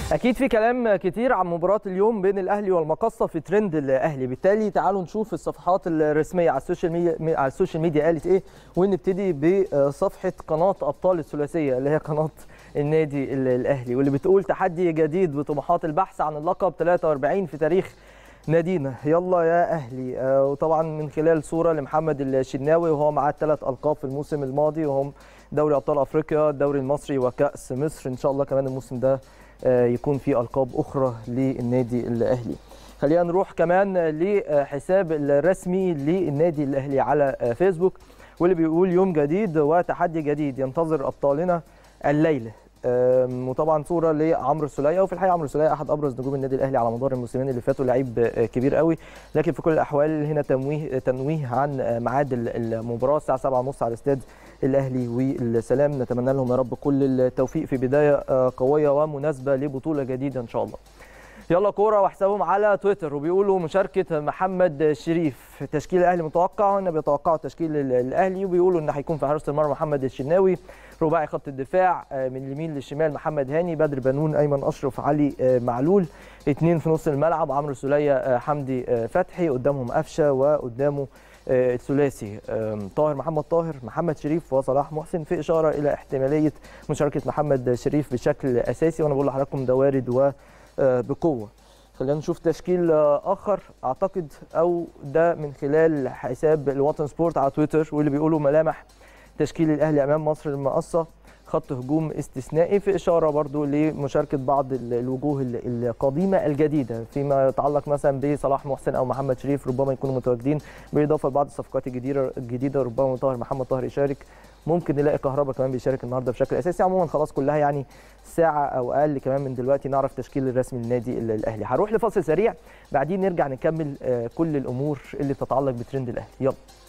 اكيد في كلام كتير عن مباراه اليوم بين الاهلي والمقصه في ترند الاهلي بالتالي تعالوا نشوف الصفحات الرسميه على السوشيال ميديا على السوشيال ميديا قالت ايه ونبتدي بصفحه قناه ابطال الثلاثيه اللي هي قناه النادي الاهلي واللي بتقول تحدي جديد بطموحات البحث عن اللقب 43 في تاريخ نادينا يلا يا اهلي آه، وطبعا من خلال صوره لمحمد الشناوي وهو معاه ثلاث القاب في الموسم الماضي وهم دوري ابطال افريقيا الدوري المصري وكاس مصر ان شاء الله كمان الموسم ده آه، يكون في القاب اخرى للنادي الاهلي خلينا نروح كمان لحساب الرسمي للنادي الاهلي على آه، فيسبوك واللي بيقول يوم جديد وتحدي جديد ينتظر ابطالنا الليله آم، وطبعا صوره لعمرو السوليه وفي الحقيقه عمرو السوليه احد ابرز نجوم النادي الاهلي على مدار الموسمين اللي فاتوا لعيب آه، كبير قوي لكن في كل الاحوال هنا تنويه تنويه عن آه، ميعاد ال- المباراه الساعه 7:30 على استاد الاهلي والسلام نتمنى لهم يا رب كل التوفيق في بدايه آه، قويه ومناسبه لبطوله جديده ان شاء الله يلا كوره وحسابهم على تويتر وبيقولوا مشاركه محمد شريف تشكيل الاهلي متوقع هنا بيتوقعوا تشكيل ال- الاهلي وبيقولوا ان هيكون في حراسه المرمى محمد الشناوي رباعي خط الدفاع آه، من اليمين للشمال محمد هاني بدر بنون ايمن اشرف علي آه، معلول اثنين في نص الملعب عمرو سوليه آه، حمدي آه، فتحي قدامهم قفشه وقدامه آه، الثلاثي آم، طاهر محمد طاهر محمد شريف وصلاح محسن في اشاره الى احتماليه مشاركه محمد شريف بشكل اساسي وانا بقول لحضراتكم ده وارد و آه، بقوه خلينا نشوف تشكيل آه، اخر اعتقد او ده من خلال حساب الوطن سبورت على تويتر واللي بيقولوا ملامح تشكيل الاهلي امام مصر المقصه خط هجوم استثنائي في اشاره برضو لمشاركه بعض ال- الوجوه ال- القديمه الجديده فيما يتعلق مثلا بصلاح محسن او محمد شريف ربما يكونوا متواجدين بالاضافه لبعض الصفقات الجديده الجديده ربما طاهر محمد طاهر يشارك ممكن نلاقي كهربا كمان بيشارك النهارده بشكل اساسي عموما خلاص كلها يعني ساعه او اقل كمان من دلوقتي نعرف تشكيل الرسمي للنادي ال- الاهلي هروح لفاصل سريع بعدين نرجع نكمل آه، كل الامور اللي تتعلق بترند الاهلي يلا